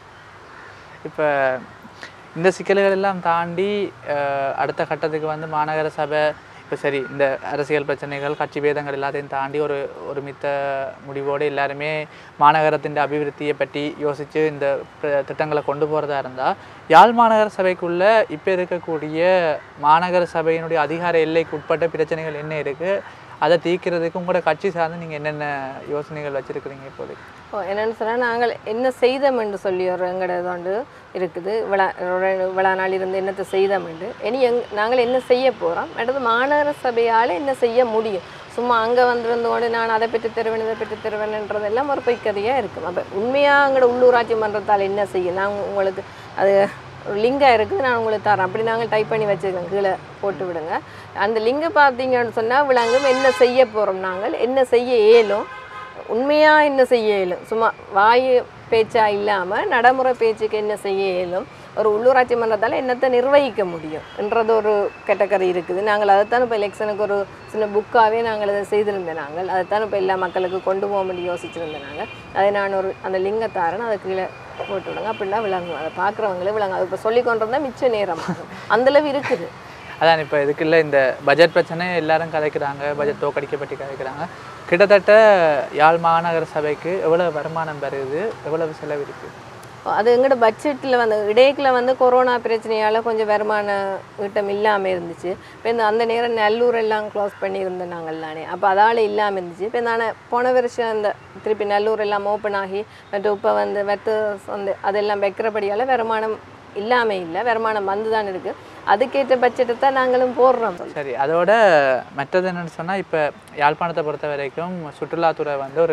இப்போ இந்த சிக்கல்கள் எல்லாம் தாண்டி அஹ், அடுத்த கட்டத்துக்கு வந்து மாநகர சபை இப்போ சரி இந்த அரசியல் பிரச்சனைகள் கட்சி பேதங்கள் எல்லாத்தையும் தாண்டி ஒரு ஒருமித்த முடிவோடு எல்லாருமே மாநகரத்தின் அபிவிருத்தியை பற்றி யோசித்து இந்த ப- திட்டங்களை கொண்டு போகிறதா இருந்தால் யாழ் மாநகர சபைக்குள்ள இப்போ இருக்கக்கூடிய மாநகர சபையினுடைய அதிகார எல்லைக்கு உட்பட்ட பிரச்சனைகள் என்ன இருக்குது அதை தீர்க்கிறதுக்கு உங்களோட கட்சி சார்ந்து நீங்கள் என்னென்ன யோசனைகள் வச்சுருக்கிறீங்க இப்போதைக்கு ஓ என்னன்னு சொன்னால் நாங்கள் என்ன செய்தோம் என்று சொல்லி ஒரு எங்களோட வந்து இருக்குது விழா ஒரு விழா நாள் இருந்து என்னத்தை செய்தோம் என்று இனி எங் நாங்கள் என்ன செய்ய போகிறோம் அடுத்து மாநகர சபையால் என்ன செய்ய முடியும் சும்மா அங்கே வந்திருந்து கொண்டு நான் அதை பெற்று தருவேன் இதை பெற்று தருவேன்ன்றதெல்லாம் ஒரு பொய்க்கதையாக இருக்கும் அப்போ உண்மையாக எங்களோட உள்ளூராட்சி மன்றத்தால் என்ன செய்யும் நான் உங்களுக்கு அது ஒரு லிங்காக இருக்குது நான் உங்களுக்கு தரேன் அப்படி நாங்கள் டைப் பண்ணி வச்சுருக்கோம் கீழே போட்டு விடுங்க அந்த லிங்கை பார்த்தீங்கன்னு சொன்னால் விளங்கும் என்ன செய்ய போகிறோம் நாங்கள் என்ன செய்ய இயலும் உண்மையாக என்ன செய்ய இயலும் சும்மா வாய் பேச்சா இல்லாமல் நடைமுறை பேச்சுக்கு என்ன செய்ய இயலும் ஒரு உள்ளூராட்சி மன்றத்தால் என்னத்தை நிர்வகிக்க முடியும் என்றது ஒரு கேட்டகரி இருக்குது நாங்கள் அதைத்தான் இப்போ எலெக்ஷனுக்கு ஒரு சின்ன புக்காகவே நாங்கள் அதை செய்திருந்தோம் நாங்கள் அதைத்தான் இப்போ எல்லா மக்களுக்கு கொண்டு போக முடியும் யோசிச்சிருந்தோம் நாங்கள் அதை நான் ஒரு அந்த லிங்கத்தாரன் அதை கீழே போட்டு விடுங்க அப்படின்னா விளங்கும் அதை பார்க்குறவங்களே விளங்கும் அது இப்போ சொல்லி கொண்டு வந்தால் மிச்ச நேரம் ஆகும். அந்தளவு இருக்குது அதான் இப்போ இதுக்குள்ள இந்த பட்ஜெட் பிரச்சனை எல்லாரும் கதைக்கிறாங்க பட்ஜெட் தோக்கடிக்க பற்றி கதைக்கிறாங்க கிட்டத்தட்ட யாழ் மாநகர சபைக்கு எவ்வளவு வருமானம் பெறுது எவ்வளவு செலவு இருக்கு அது எங்களோட பட்ஜெட்டில் வந்து இடையில வந்து கொரோனா பிரச்சனையால் கொஞ்சம் வருமான ஈட்டம் இல்லாமல் இருந்துச்சு இப்போ இந்த அந்த நேரம் நல்லூர் எல்லாம் க்ளோஸ் பண்ணியிருந்தோம் நாங்கள் தானே அப்போ அதால் இல்லாமல் இருந்துச்சு இப்போ நான் போன வருஷம் அந்த திருப்பி நல்லூர் எல்லாம் ஓப்பன் ஆகி மற்றும் இப்போ வந்து வெத்து வந்து அதெல்லாம் வைக்கிறபடியால் வருமானம் இல்லாமல் இல்லை வருமானம் வந்து தான் இருக்குது அதுக்கேற்ற பட்ஜெட்டை தான் நாங்களும் போடுறோம் சரி அதோட மற்றது என்னன்னு சொன்னா இப்போ யாழ்ப்பாணத்தை பொறுத்த வரைக்கும் சுற்றுலாத்துறை வந்து ஒரு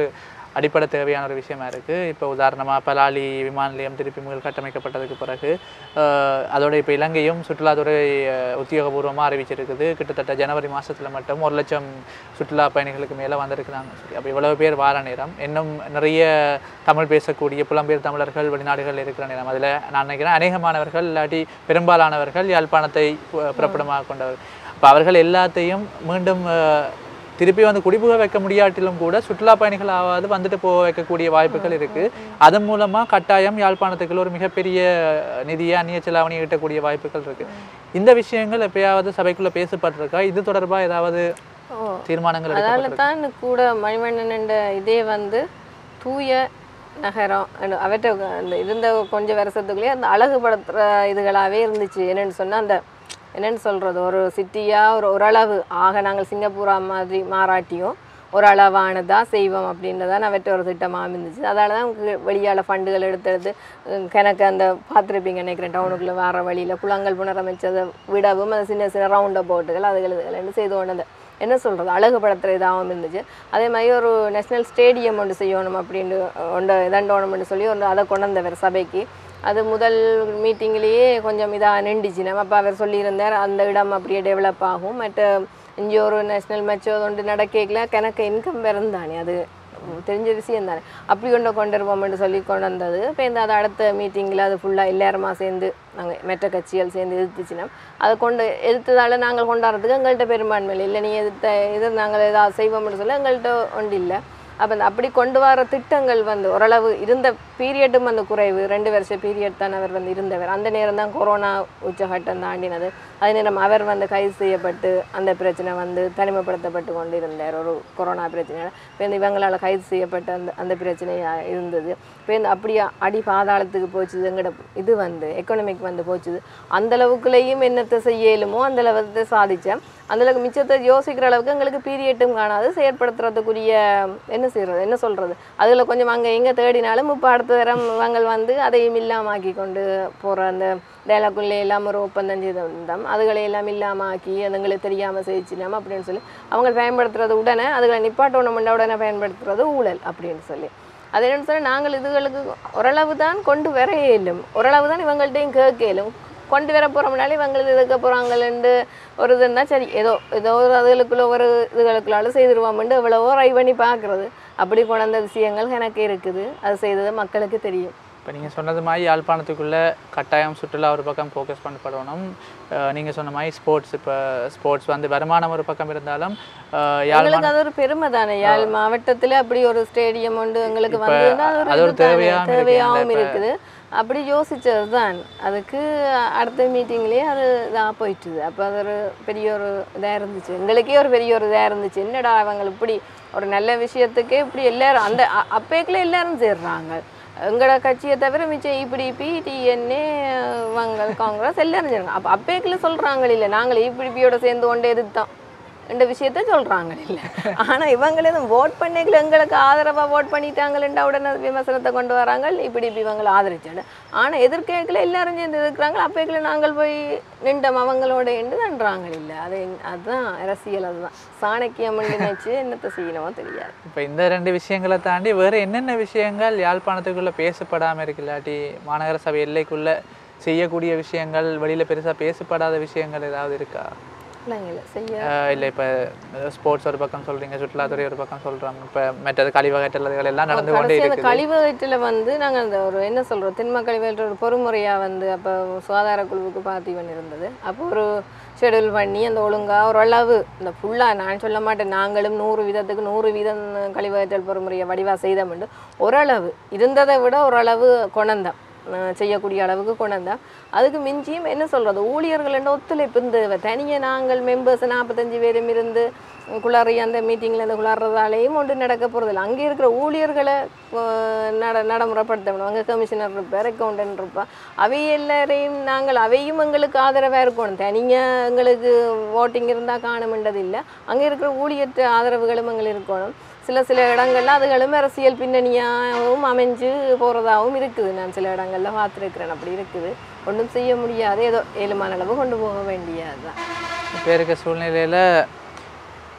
அடிப்படை தேவையான ஒரு விஷயமா இருக்குது இப்போ உதாரணமாக பலாலி விமான நிலையம் திருப்பி மீள் கட்டமைக்கப்பட்டதுக்கு பிறகு அஹ், அதோட இப்போ இலங்கையும் சுற்றுலாத்துறை அஹ், உத்தியோகபூர்வமாக அறிவிச்சிருக்குது கிட்டத்தட்ட ஜனவரி மாதத்தில் மட்டும் ஒரு லட்சம் சுற்றுலா பயணிகளுக்கு மேலே வந்திருக்கிறாங்க சரி அப்போ இவ்வளவு பேர் வார நேரம் இன்னும் நிறைய தமிழ் பேசக்கூடிய புலம்பெயர் தமிழர்கள் வெளிநாடுகள் இருக்கிற நேரம் அதில் நான் நினைக்கிறேன் அநேகமானவர்கள் இல்லாட்டி பெரும்பாலானவர்கள் யாழ்ப்பாணத்தை பு- பிறப்பிடமாக கொண்டவர் அப்போ அவர்கள் எல்லாத்தையும் மீண்டும் அஹ், திருப்பி வந்து குடிபுக வைக்க முடியாட்டிலும் கூட சுற்றுலா பயணிகளாவது வந்துட்டு போக வைக்கக்கூடிய வாய்ப்புகள் இருக்கு அதன் மூலமா கட்டாயம் யாழ்ப்பாணத்துக்குள்ள ஒரு மிகப்பெரிய நிதியை அந்நிய செலாவணி ஈட்டக்கூடிய வாய்ப்புகள் இருக்கு இந்த விஷயங்கள் எப்பயாவது சபைக்குள்ள பேசப்பட்டிருக்கா இது தொடர்பா ஏதாவது ஓ தீர்மானங்கள் அதால எடுக்கப்பட்டிருக்கா? தான் கூட மணிவண்ணன் இதே வந்து தூய நகரம் அந்த- அவற்றை அந்த இருந்த கொஞ்சம் வருஷத்துக்குள்ளேயே அந்த அழகுபடுத்துகிற இதுகளாகவே இருந்துச்சு என்னன்னு சொன்னால் அந்த என்னன்னு சொல்கிறது ஒரு சிட்டியாக ஒரு ஓரளவு ஆக நாங்கள் சிங்கப்பூரா மாதிரி மாறாட்டியும் ஒரு அளவானதாக செய்வோம் அப்படின்றதான் அவற்றை ஒரு திட்டமாக இருந்துச்சு அதால தான் வெளியால் ஃபண்டுகள் எடுத்தது உம், கணக்கு அந்த பார்த்துருப்பீங்க நினைக்கிறேன் டவுனுக்குள்ளே வர வழியில் குளங்கள் புனரமைச்சதை விடவும் அந்த சின்ன சின்ன ரவுண்ட் போட்டுகள் அதுகள் இதுகள் செய்து கொண்டது என்ன சொல்கிறது அழகுபடுத்துகிற இதாகவும் இருந்துச்சு அதே மாதிரி ஒரு நேஷ்னல் ஸ்டேடியம் ஒன்று செய்யணும் அப்படின்ட்டு ஒன்று இதண்டோணும்னு சொல்லி ஒன்று அதை கொண்டு வந்தவர் சபைக்கு அது முதல் மீட்டிங்லேயே கொஞ்சம் இதாக நின்றுச்சு நம்ம அப்போ அவர் சொல்லியிருந்தார் அந்த இடம் அப்படியே டெவலப் ஆகும் மற்ற இங்கே ஒரு நேஷ்னல் மேட்ச் ஒன்று நடக்கல கணக்கு இன்கம் இருந்தானே அது தெரிஞ்ச விஷயம் தானே அப்படி கொண்டு கொண்டு வருவோம்னு சொல்லி கொண்டு வந்தது இப்போ இந்த அது அடுத்த மீட்டிங்கில் அது ஃபுல்லாக எல்லாருமா சேர்ந்து நாங்கள் மெட்ட கட்சிகள் சேர்ந்து எதிர்த்துச்சுன்னா அதை கொண்டு எதிர்த்ததால் நாங்கள் கொண்டாடுறதுக்கு எங்கள்கிட்ட பெரும்பான்மை இல்லை இல்லை நீ எதிர்த்த இது நாங்கள் ஏதாவது செய்வோம்னு சொல்ல எங்கள்கிட்ட ஒன்று இல்லை அப்போ அந்த அப்படி கொண்டு வர திட்டங்கள் வந்து ஓரளவு இருந்த பீரியடும் வந்து குறைவு ரெண்டு வருஷ பீரியட் தான் அவர் வந்து இருந்தவர் அந்த நேரம் தான் கொரோனா உச்சகட்டம் தாண்டினது அதே நேரம் அவர் வந்து கைது செய்யப்பட்டு அந்த பிரச்சனை வந்து தனிமைப்படுத்தப்பட்டு கொண்டு இருந்தார் ஒரு கொரோனா பிரச்சனையால் இப்போ இந்த இவங்களால் கைது செய்யப்பட்ட அந்த அந்த பிரச்சனையாக இருந்தது இப்போ இந்த அப்படியே அடி பாதாளத்துக்கு போச்சுது எங்கட இது வந்து எக்கனாமிக் வந்து போச்சுது அந்த அளவுக்குள்ளேயும் என்னத்தை செய்ய இயலுமோ அந்த அளவுக்கு சாதித்தேன் அந்த அளவுக்கு மிச்சத்தை யோசிக்கிற அளவுக்கு எங்களுக்கு பீரியட்டும் காணாது செயற்படுத்துறதுக்குரிய என்ன செய்யறது என்ன சொல்றது அதில் கொஞ்சம் அங்கே எங்கே தேடினாலும் இப்போ அடுத்த தரம் இவங்க வந்து அதையும் இல்லாம ஆக்கி கொண்டு போகிற அந்த டேலாக்குள்ளே எல்லாம் ஒரு ஒப்பந்தம் செய்து வந்தோம் அதுகளை எல்லாம் இல்லாம ஆக்கி அதுங்களுக்கு தெரியாமல் செய்யிச்சினாம அப்படின்னு சொல்லி அவங்க பயன்படுத்துறது உடனே அதுகளை நிப்பாட்டணும்னா உடனே பயன்படுத்துறது ஊழல் அப்படின்னு சொல்லி அது என்னன்னு சொல்லி நாங்கள் இதுகளுக்கு ஓரளவு தான் கொண்டு வர இயலும் ஓரளவு தான் இவங்கள்ட்டையும் கேட்க இயலும் கொண்டு வர போகிறோம்னாலே இவங்களுக்கு இதுக்க போகிறாங்கள்ண்டு ஒரு இது இருந்தால் சரி ஏதோ ஏதோ ஒரு அதுகளுக்குள்ள ஒரு இதுகளுக்குள்ளால செய்திருவோம்ண்டு எவ்வளவோ ரை பண்ணி பார்க்குறது அப்படி கொண்ட விஷயங்கள் எனக்கு இருக்குது அது செய்தது மக்களுக்கு தெரியும் இப்போ நீங்கள் சொன்னது மாதிரி யாழ்ப்பாணத்துக்குள்ள கட்டாயம் சுற்றுலா ஒரு பக்கம் ஃபோக்கஸ் பண்ணப்படணும் நீங்கள் சொன்ன மாதிரி ஸ்போர்ட்ஸ் இப்போ ஸ்போர்ட்ஸ் வந்து வருமானம் ஒரு பக்கம் இருந்தாலும் அஹ், யாழ்ப்பாணம் எங்களுக்கு அது ஒரு பெருமை தானே யாழ் மாவட்டத்தில் அப்படி ஒரு ஸ்டேடியம் உண்டு எங்களுக்கு இப்ப வந்து அது ஒரு இது தானே, தேவையாவும் இருக்கு. தேவையாகவும் இப்ப- இருக்குது அப்படி யோசிச்சது தான் அதுக்கு அடுத்த மீட்டிங்லேயே அது இதாக போயிட்டுது அப்போ அது ஒரு பெரிய ஒரு இதாக இருந்துச்சு எங்களுக்கே ஒரு பெரிய ஒரு இதாக இருந்துச்சு என்னடா அவங்க இப்படி ஒரு நல்ல விஷயத்துக்கே இப்படி எல்லாரும் அந்த அ- அப்பேக்குள்ள எல்லாரும் சேர்றாங்க எங்களோட கட்சியை தவிர மிச்சம் இப்படி பிடிஎன்ஏ வங்கள் காங்கிரஸ் எல்லாரும் சேர்றாங்க அப்போ அப்பேக்குள்ள சொல்கிறாங்க இல்லை நாங்கள் இபிடிபியோட சேர்ந்து கொண்டே எதிர்த்தோம் இந்த விஷயத்த சொல்றாங்க இல்ல ஆனா இவங்களே ஓட் பண்ணிக்கல எங்களுக்கு ஆதரவா ஓட் பண்ணிட்டாங்கல்ல உடனே விமர்சனத்தை கொண்டு வராங்க இப்படி இப்படி இவங்களை ஆதரிச்சாடு ஆனா எதிர்க்கேக்கல எல்லாரும் சேர்ந்து எதிர்க்கிறாங்க அப்பேக்கல நாங்கள் போய் நின்றோம் அவங்களோட என்று தன்றாங்க இல்ல அது அதுதான் அரசியல் அதுதான் சாணக்கியம் நினைச்சு என்னத்தை செய்யணுமோ தெரியாது இப்போ இந்த ரெண்டு விஷயங்களை தாண்டி வேறு என்னென்ன விஷயங்கள் யாழ்ப்பாணத்துக்குள்ளே பேசப்படாமல் இருக்கு இல்லாட்டி மாநகர சபை எல்லைக்குள்ளே செய்யக்கூடிய விஷயங்கள் வெளியில் பெருசாக பேசப்படாத விஷயங்கள் ஏதாவது இருக்கா இல்லைங்கள செய்ய இல்லை இப்போ ஸ்போர்ட்ஸ் ஒரு பக்கம் சொல்கிறீங்க சுற்றுலாத்துறை ஒரு பக்கம் சொல்கிறோம் இப்போ மற்றது கழிவகற்றல் அதுகள் எல்லாம் நடந்து கொண்டே கடைசி அந்த இருக்குது கழிவகற்றில் வந்து நாங்கள் அந்த ஒரு என்ன சொல்கிறோம் திண்ம கழிவகற்ற ஒரு பொறுமுறையாக வந்து அப்போ சுகாதார குழுவுக்கு பார்த்திவன் இருந்தது அப்போ ஒரு ஷெடியூல் பண்ணி அந்த ஒழுங்காக ஓரளவு இந்த ஃபுல்லாக நான் சொல்ல மாட்டேன் நாங்களும் நூறு வீதத்துக்கு நூறு வீதம் கழிவகற்றல் பொறுமுறையை வடிவாக செய்தோம்ண்டு ஓரளவு இருந்ததை விட ஓரளவு கொணந்தம் அஹ் செய்யக்கூடிய அளவுக்கு கொண்டாந்தா அதுக்கு மிஞ்சியும் என்ன சொல்கிறது ஊழியர்கள் என்ற ஒத்துழைப்பு இந்த தனியாக நாங்கள் மெம்பர்ஸ் நாற்பத்தஞ்சு பேரும் இருந்து குளறி அந்த மீட்டிங்கில் இந்த குளறதாலேயும் ஒன்று நடக்க போகிறதில்ல அங்கே இருக்கிற ஊழியர்களை அஹ், நட நடைமுறைப்படுத்தணும் அங்கே கமிஷனர் இருப்பார் அக்கௌண்டன்ட் இருப்பா அவை எல்லாரையும் நாங்கள் அவையும் எங்களுக்கு ஆதரவாக இருக்கணும் தனியாக எங்களுக்கு ஓட்டிங் இருந்தால் காணுமென்றது இல்லை அங்கே இருக்கிற ஊழியற்ற ஆதரவுகளும் எங்களுக்கு இருக்கணும் சில சில இடங்கள்ல அதுகளும் அரசியல் பின்னணியாகவும் அமைஞ்சு போகிறதாகவும் இருக்குது நான் சில இடங்கள்ல பார்த்துருக்கிறேன் அப்படி இருக்குது ஒன்றும் செய்ய முடியாது ஏதோ ஏழுமான அளவு கொண்டு போக வேண்டியதுதான் இப்போ இருக்க சூழ்நிலையில்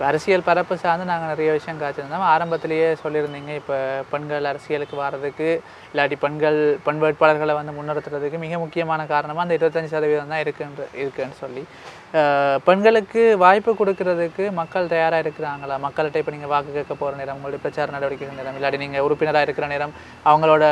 இப்போ அரசியல் பரப்பு சார்ந்து நாங்கள் நிறைய விஷயம் காய்ச்சிருந்தோம் ஆரம்பத்திலேயே சொல்லியிருந்தீங்க இப்போ பெண்கள் அரசியலுக்கு வர்றதுக்கு இல்லாட்டி பெண்கள் பெண் வேட்பாளர்களை வந்து முன்னிறுத்துறதுக்கு மிக முக்கியமான காரணமாக அந்த இருபத்தஞ்சி சதவீதம் தான் இருக்குன்ற இருக்குன்னு சொல்லி அஹ், பெண்களுக்கு வாய்ப்பு கொடுக்கறதுக்கு மக்கள் தயாராக இருக்கிறாங்களா மக்கள்கிட்ட இப்போ நீங்கள் வாக்கு கேட்க போகிற நேரம் உங்களுடைய பிரச்சார நடவடிக்கைகள் நேரம் இல்லாட்டி நீங்கள் உறுப்பினராக இருக்கிற நேரம் அவங்களோட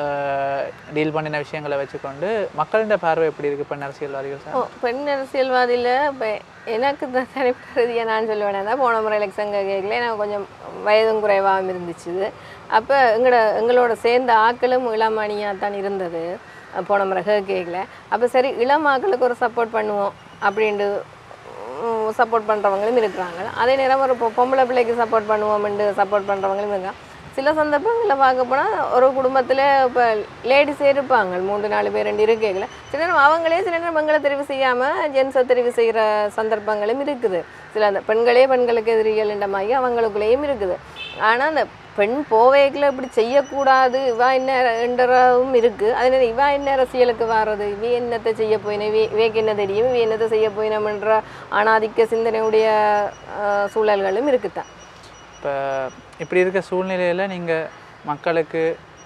டீல் பண்ணின விஷயங்களை வச்சுக்கொண்டு மக்களின் பார்வை எப்படி இருக்குது பெண் அரசியல்வாதிகள் சார் ஓ, பெண் அரசியல்வாதியில் இப்போ எனக்கு தான் தனிப்பட்ட ரீதியாக நான் சொல்லுவேன் தான் போன முறை எலெக்ஷன் கேட்கல எனக்கு கொஞ்சம் வயதும் குறைவாகவும் இருந்துச்சு அப்போ எங்களோட எங்களோட சேர்ந்த ஆக்களும் இளமணியாக தான் இருந்தது அஹ் போன முறை கேட்கல அப்போ சரி இளம் ஆக்களுக்கு ஒரு சப்போர்ட் பண்ணுவோம் அப்படின்ட்டு சப்போர்ட் பண்ணுறவங்களும் இருக்கிறாங்க அதே நேரம் ஒரு பொ- பொம்பளை பிள்ளைக்கு சப்போர்ட் பண்ணுவோம்னு சப்போர்ட் பண்ணுறவங்களும் இருக்காங்க சில சந்தர்ப்பங்களில் பார்க்க போனால் ஒரு குடும்பத்தில் இப்போ லேடிஸே இருப்பாங்க மூன்று நாலு பேர் ரெண்டு இருக்கைகளை சில நேரம் அவங்களே சில நேரம் பெண்களை தெரிவு செய்யாமல் ஜென்ஸை தெரிவு செய்கிற சந்தர்ப்பங்களும் இருக்குது சில அந்த பெண்களே பெண்களுக்கு எதிரிகள்ன்ற மாதிரி அவங்களுக்குள்ளேயும் இருக்குது ஆனால் அந்த பெண் போவேக்கில் இப்படி செய்யக்கூடாது இவா என்ன என்றவும் இருக்குது அதே நேரம் இவா என்ன அரசியலுக்கு வர்றது இவ என்னத்தை செய்ய போயின இவ இவைக்கு என்ன தெரியும் இவ என்னத்தை செய்ய போயினோம்ன்ற ஆணாதிக்க சிந்தனையுடைய அஹ், சூழல்களும் இருக்குதான் இப்போ இப்படி இருக்க சூழ்நிலையில் நீங்கள் மக்களுக்கு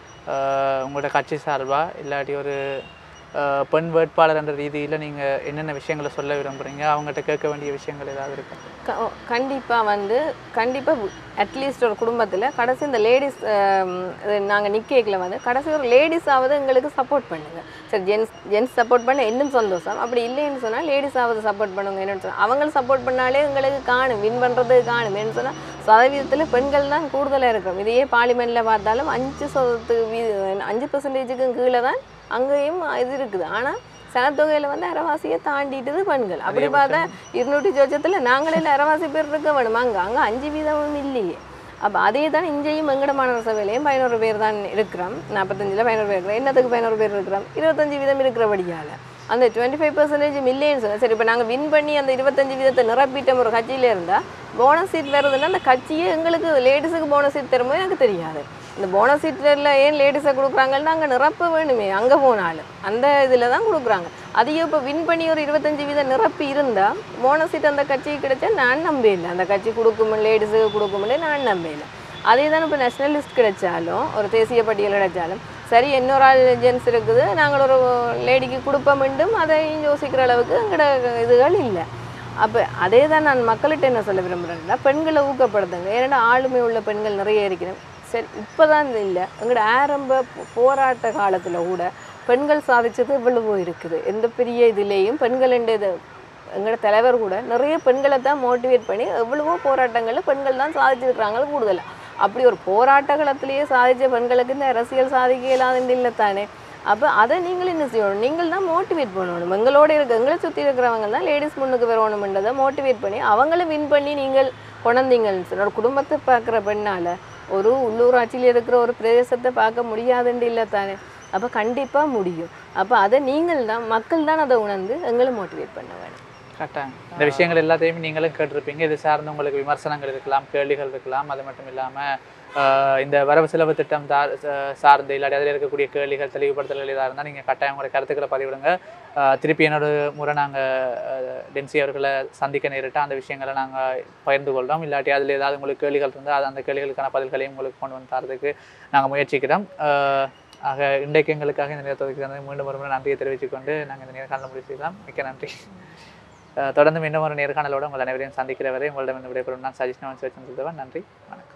ஆஹ், உங்களோட கட்சி சார்பாக இல்லாட்டி ஒரு ஆஹ், பெண் வேட்பாளர் என்ற ரீதியில் நீங்கள் என்னென்ன விஷயங்களை சொல்ல விரும்புகிறீங்க அவங்ககிட்ட கேட்க வேண்டிய விஷயங்கள் ஏதாவது இருக்கா க- கண்டிப்பா வந்து கண்டிப்பாக அட்லீஸ்ட் ஒரு குடும்பத்தில் கடைசி இந்த லேடிஸ் நாங்கள் நிற்கல வந்து கடைசி ஒரு லேடிஸாவது எங்களுக்கு சப்போர்ட் பண்ணுங்க சரி ஜென்ஸ் ஜென்ஸ் சப்போர்ட் பண்ண இன்னும் சந்தோஷம் அப்படி இல்லைன்னு சொன்னால் லேடிஸாவது சப்போர்ட் பண்ணுங்க என்னன்னு சொன்னால் அவங்க சப்போர்ட் பண்ணாலே எங்களுக்கு காணும் வின் பண்ணுறது காணும் ஏன்னு சொன்னால் சதவீதத்தில் பெண்கள் தான் கூடுதலாக இருக்கிறோம் இதையே பார்லிமெண்ட்டில் பார்த்தாலும் அஞ்சு சதத்துக்கு வீ அஞ்சு பர்சன்டேஜுக்கும் கீழே தான் அங்கேயும் இது இருக்குது ஆனால் சனத்தொகையில் வந்து அரைவாசியை தாண்டிட்டுது பெண்கள் அப்படி பார்த்தா இருநூற்றி சொச்சத்தில் நாங்களே இல்லை அரைவாசி பேர் இருக்க வேணும் அங்கே அங்கே அஞ்சு வீதமும் இல்லையே அப்போ அதே தான் இங்கேயும் வெங்கட மாநகர சபையிலையும் பதினோரு பேர் தான் இருக்கிறோம் நாற்பத்தஞ்சில் பதினோரு பேர் இருக்கிறோம் என்னத்துக்கு பதினோரு பேர் இருக்கிறோம் இருபத்தஞ்சு வீதம் இருக்கிறபடியால் அந்த டுவெண்ட்டி ஃபைவ் பர்சன்டேஜ் இல்லைன்னு சொன்னேன் சரி இப்போ நாங்கள் வின் பண்ணி அந்த இருபத்தஞ்சு வீதத்தை நிரப்பிட்ட ஒரு கட்சியில் இருந்தால் போனஸ் சீட் வருதுன்னா அந்த கட்சியே எங்களுக்கு லேடிஸுக்கு போனஸ் சீட் தரும்போது எனக்கு தெரியாது இந்த போனஸ் சீட்டில் ஏன் லேடிஸை கொடுக்குறாங்கன்னா அங்கே நிரப்ப வேணுமே அங்கே போனாலும் அந்த இதில் தான் கொடுக்குறாங்க அதையும் இப்போ வின் பண்ணி ஒரு இருபத்தஞ்சு வீதம் நிரப்பி இருந்தால் போனஸ் சீட் அந்த கட்சிக்கு கிடைச்சா நான் நம்பல அந்த கட்சி கொடுக்கும் லேடிஸுக்கு கொடுக்கும்னு நான் நம்பல அதே தான் இப்போ நேஷனல் லிஸ்ட் கிடைச்சாலும் ஒரு தேசிய பட்டியல் கிடைச்சாலும் சரி இன்னொரு ஆள் ஜென்ஸ் இருக்குது நாங்கள் ஒரு லேடிக்கு கொடுப்போம் மீண்டும் அதை யோசிக்கிற அளவுக்கு எங்களோட இதுகள் இல்லை அப்போ அதே தான் நான் மக்கள்கிட்ட என்ன சொல்ல விரும்புகிறேன்னா பெண்களை ஊக்கப்படுத்துங்க ஏன்னா ஆளுமை உள்ள பெண்கள் நிறைய இருக்கிறேன் சரி இப்போ தான் இல்லை எங்களோட ஆரம்ப போ- போராட்ட காலத்தில் கூட பெண்கள் சாதிச்சது இவ்வளவோ இருக்குது எந்த பெரிய இதுலேயும் பெண்கள் இது எங்களோட தலைவர் கூட நிறைய பெண்களை தான் மோட்டிவேட் பண்ணி எவ்வளவோ போராட்டங்களில் பெண்கள் தான் சாதிச்சிருக்கிறாங்க கூடுதலாக அப்படி ஒரு போராட்ட காலத்திலேயே சாதிச்ச பெண்களுக்கு இந்த அரசியல் சாதிக்க இல்லாத இல்லை தானே அப்போ அதை நீங்கள் என்ன செய்யணும் நீங்கள் தான் மோட்டிவேட் பண்ணணும் எங்களோட இருக்க எங்களை சுற்றி இருக்கிறவங்க தான் லேடிஸ் முன்னுக்கு வரணுமென்றதை மோட்டிவேட் பண்ணி அவங்கள வின் பண்ணி நீங்கள் கொண்டீங்கன்னு சொல்லி ஒரு குடும்பத்தை பார்க்குற பெண்ணால் ஒரு உள்ளூராட்சியில் இருக்கிற ஒரு பிரதேசத்தை பார்க்க முடியாதுன்னு இல்லை தானே அப்போ கண்டிப்பாக முடியும் அப்போ அதை நீங்கள் தான் மக்கள் தான் அதை உணர்ந்து எங்களை மோட்டிவேட் பண்ண வேணும் கரெக்டாக இந்த விஷயங்கள் எல்லாத்தையுமே நீங்களும் கேட்டிருப்பீங்க இது சார்ந்து உங்களுக்கு விமர்சனங்கள் இருக்கலாம் கேள்விகள் இருக்கலாம் அது மட்டும் இல்லாமல் இந்த வரவு செலவு திட்டம் தா சா- சார்ந்து இல்லாட்டி அதில் இருக்கக்கூடிய கேள்விகள் தெளிவுபடுத்தல்கள் இதாக இருந்தால் நீங்கள் கட்டாயம் உங்களுடைய கருத்துக்களை பதிவிடுங்க ஆஹ் திருப்பி என்னோட முறை நாங்கள் டென்சி அவர்களை சந்திக்க நேரிட்டு அந்த விஷயங்களை நாங்கள் பகிர்ந்து கொள்கிறோம் இல்லாட்டி அதில் ஏதாவது உங்களுக்கு கேள்விகள் இருந்தால் அது அந்த கேள்விகளுக்கான பதில்களையும் உங்களுக்கு கொண்டு வந்து தரதுக்கு நாங்கள் முயற்சிக்கிறோம் ஆஹ் ஆக இன்றைக்கு எங்களுக்காக இந்த நேரத்துக்கு வந்து மீண்டும் ஒரு முறை நன்றியை தெரிவித்துக்கொண்டு நாங்கள் இந்த நேர்காணல் முடிச்சுக்கலாம் மிக்க நன்றி அஹ் தொடர்ந்து இன்னும் ஒரு நேர்காணலோடு உங்கள் அனைவரையும் சந்திக்கிற வரை உங்களிடம் விடைபெறும் நான் சஜிஷ்ணவன் சிவச்சந்திரன் நன்றி வணக்கம்